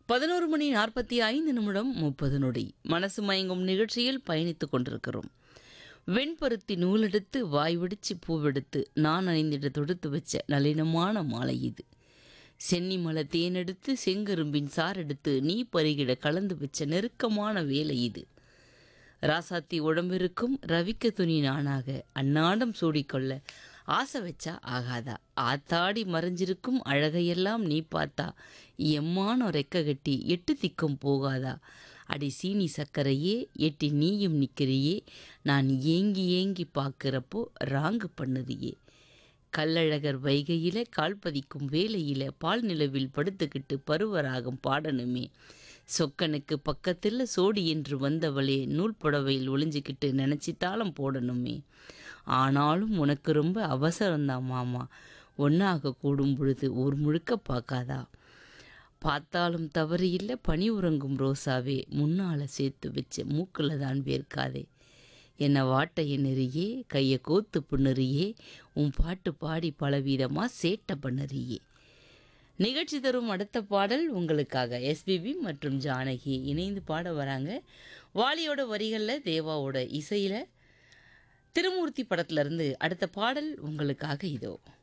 பதினோரு மணி நாற்பத்தி ஐந்து நிமிடம் முப்பது நொடி மனசு மயங்கும் நிகழ்ச்சியில் பயணித்துக் கொண்டிருக்கிறோம் வெண்பருத்தி நூலெடுத்து வாய் வெடிச்சு பூவெடுத்து நான் அணிந்திட தொடுத்து வச்ச நளினமான மாலை இது சென்னிமலை தேனெடுத்து செங்கரும்பின் சாரெடுத்து நீ பருகிட கலந்து வச்ச நெருக்கமான வேலை இது ராசாத்தி உடம்பிருக்கும் ரவிக்க துணி நானாக அன்னாடம் சூடிக்கொள்ள ஆசை வச்சா ஆகாதா ஆத்தாடி மறைஞ்சிருக்கும் அழகையெல்லாம் நீ பார்த்தா எம்மானோ ரெக்க கட்டி எட்டு திக்கும் போகாதா அடி சீனி சக்கரையே எட்டி நீயும் நிற்கிறியே நான் ஏங்கி ஏங்கி பார்க்குறப்போ ராங்கு பண்ணுறியே கல்லழகர் வைகையில கால் பதிக்கும் வேலையில பால் நிலவில் படுத்துக்கிட்டு பருவராகம் பாடணுமே சொக்கனுக்கு பக்கத்தில் சோடி என்று வந்தவளே நூல் புடவையில் ஒளிஞ்சுக்கிட்டு நினச்சி தாளம் போடணுமே ஆனாலும் உனக்கு ரொம்ப அவசரம்தான் மாமா ஒன்றாக கூடும் பொழுது ஊர் முழுக்க பார்க்காதா பார்த்தாலும் தவறு இல்லை பனி உறங்கும் ரோசாவே முன்னால் சேர்த்து வச்ச மூக்கில் தான் வேர்க்காதே என்னை வாட்ட எண்ணுறியே கையை கோத்து புண்ணுறியே உன் பாட்டு பாடி பலவிதமாக சேட்டை பண்ணுறியே நிகழ்ச்சி தரும் அடுத்த பாடல் உங்களுக்காக எஸ்பிபி மற்றும் ஜானகி இணைந்து பாட வராங்க வாலியோட வரிகளில் தேவாவோட இசையில் திருமூர்த்தி படத்துலேருந்து அடுத்த பாடல் உங்களுக்காக இதோ